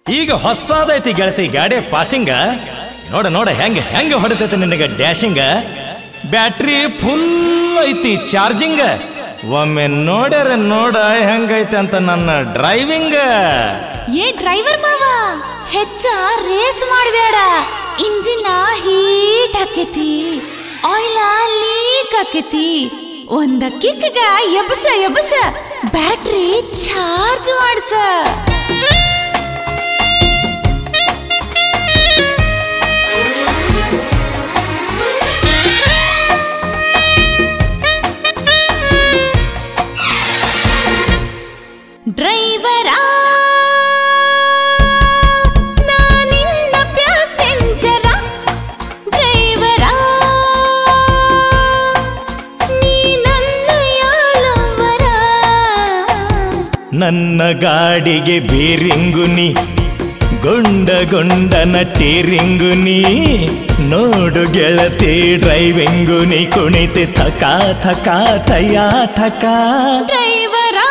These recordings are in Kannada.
ಈಗ ಹೊಸಾದೈತಿ ಗೆಳತಿ ಗಾಡಿ ಪಾಸಿಂಗ ನೋಡ ನೋಡ ಹೆಂಗ ಹೆಂಗ ಹೊಡಿತೈತಿ ನಿನಗೆ ಡ್ಯಾಶಿಂಗ ಬ್ಯಾಟ್ರಿ ಫುಲ್ ಐತಿ ಚಾರ್ಜಿಂಗ್ ಒಮ್ಮೆ ನೋಡ್ಯಾರ ನೋಡ ಹೆಂಗೈತಿ ಅಂತ ನನ್ನ ಡ್ರೈವಿಂಗ್ ಏ ಡ್ರೈವರ್ ಮಾವ ಹೆಚ್ಚ ರೇಸ್ ಮಾಡಬೇಡ ಇಂಜಿನ್ ಹೀಟ್ ಆಕೇತಿ ಆಯಿಲ್ ಲೀಕ್ ಆಕೇತಿ ಒಂದ ಕಿಕ್ಗ ಎಬಸ ಎಬಸ ಬ್ಯಾಟ್ರಿ ಚಾರ್ಜ್ ಮಾಡ್ಸ ಡ್ರೈವರಾ ನಾನಿನ್ನ ಪ್ಯಾಸೆಂಜರ ಡ್ರೈವರಾ ನೀ ನನ್ನ ಯಾಲವರ ನನ್ನ ಗಾಡಿಗೆ ಬೀರಿಂಗುನಿ ಗೊಂಡ ಗೊಂಡನ ಟೀರಿಂಗು ನೀ ನೋಡು ಗೆಳತಿ ಡ್ರೈವಿಂಗು ನೀ ಕುಣಿತಿ ಥಕ ಥಕ ಥಯ ಥಕ ಡ್ರೈವರಾ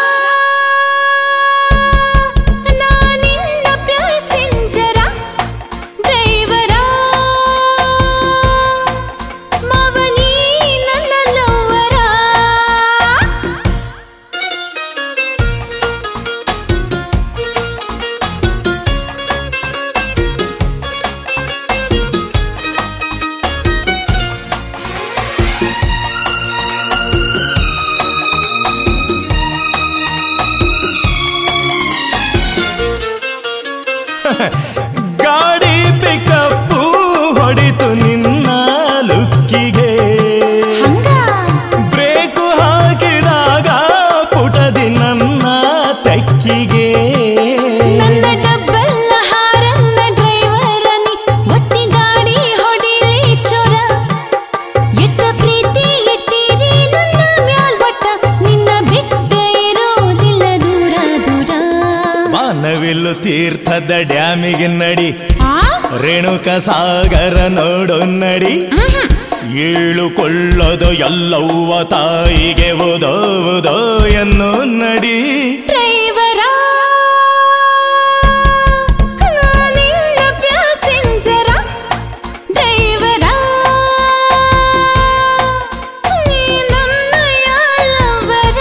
ನಾನಿನ್ನ ಪ್ಯಾಸೆಂಜರ ಡ್ರೈವರಾ ಮವನಿ ನನ್ನ ಲವರ ಗಾಡಿ ಪಿಕಪ್ಪು ಹೊಡಿತು ನಿನ್ನ ಲುಕ್ಕಿಗೆ ಹಂಗ ಬ್ರೇಕು ಹಾಕಿದಾಗ ಪುಟದಿ ನನ್ನ ತೆಕ್ಕಿಗೆ ನನ್ನ ಡಬ್ಬಲ್ಲ ಹಾರನ್ನ ಡ್ರೈವರನಿ ಒತ್ತಿ ಗಾಡಿ ಹೊಡಿಲಿ ಚೊರ ಎಟ್ಟ ಪ್ರೀತಿ ಇಟ್ಟಿರಿ ನನ್ನ ಮ್ಯಾಲ್ ಒಟ್ಟ ನಿನ್ನ ಬಿಟ್ಟ ಇರೋದಿಲ್ಲ ದೂರ ದೂರ ಮಾನವಿಲ್ಲು ತೀರ್ಥದ ಡ್ಯಾಮಿಗೆ ನಡಿ ಆ? ರೇಣುಕ ಸಾಗರ ನೋಡು ನಡಿ ಏಳುಕೊಳ್ಳೋದು ಎಲ್ಲವ್ವ ತಾಯಿಗೆ ಓದೋ ಓದೋ ಎನ್ನು ನಡಿ ಡ್ರೈವರ ನಾನಿನ್ನ ಪ್ಯಾಸೆಂಜರ ಡ್ರೈವರ ನೀ ನನ್ನ ಯಾಲವರ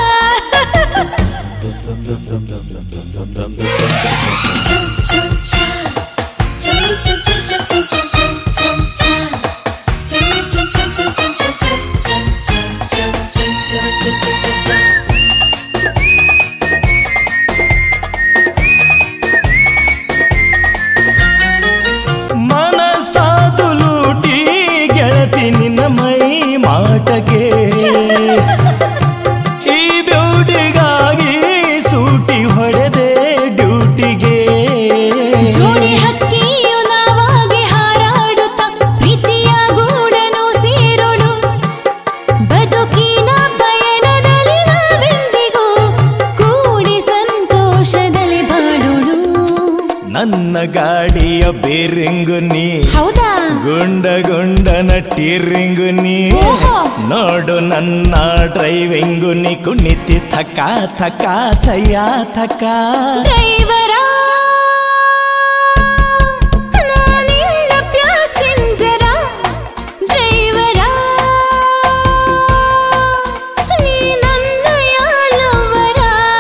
ಮನಸಾದು ಲೂಟಿ ಗೆಳತಿ ನಿನ್ನ ಮೈ ಮಾಟಕ್ಕೆ ಈ ಬ್ಯೂಟಿಗಾಗಿ ಸೂಟಿ ಹೊಡೆದೆ ಡ್ಯೂಟಿಗೆ ಜೋಡಿ ಹಕ್ಕಿಯು ನಾವಾಗಿ ಹಾರಾಡುತ್ತ ಪ್ರೀತಿಯ ಗೂಡನು ಸೇರೋಡು ಬದುಕಿನ ಪಯಣದಲ್ಲಿ ನಾವೆಂದಿಗೂ ಕೂಡಿ ಸಂತೋಷದಲ್ಲಿ ಬಾಡೋಡು ನನ್ನ ಗಾಡಿಯ ಬೇರಿಂಗು ನೀ ಹೌದಾ ಗುಂಡ ಗುಂಡನ ಟೀರಿಂಗು ನೀ ಓಹೋ. ನೋಡು ನನ್ನ ಡ್ರೈವಿಂಗು ನೀ ಕುಣಿತಿ ಥಕ ಥಕ ಥಯ ಥಕ ಡ್ರೈವರ ನಾನಿನ್ನ ಪ್ಯಾಸೆಂಜರ ಡ್ರೈವರ ನೀ ನನ್ನ ಯಾಲವರ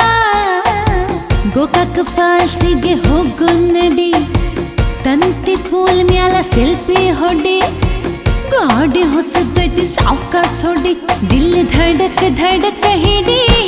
ಗೋಕಾಕ್ ಫಾಲ್ಸಿಗೆ ಹೋಗು ನಡಿ ತಂತಿ ಪೂಲ್ ಮ್ಯಾಲ ಸೆಲ್ಫಿ ಹೊಡಿ ಗಾಡಿ ಹೊಸದೈತಿ ಸಾವ್ಕಾಸ್ ಹೊಡಿ ದಿಲ್ ಧಡಕ್ ಧಡಕ್ ಹಿಡಿ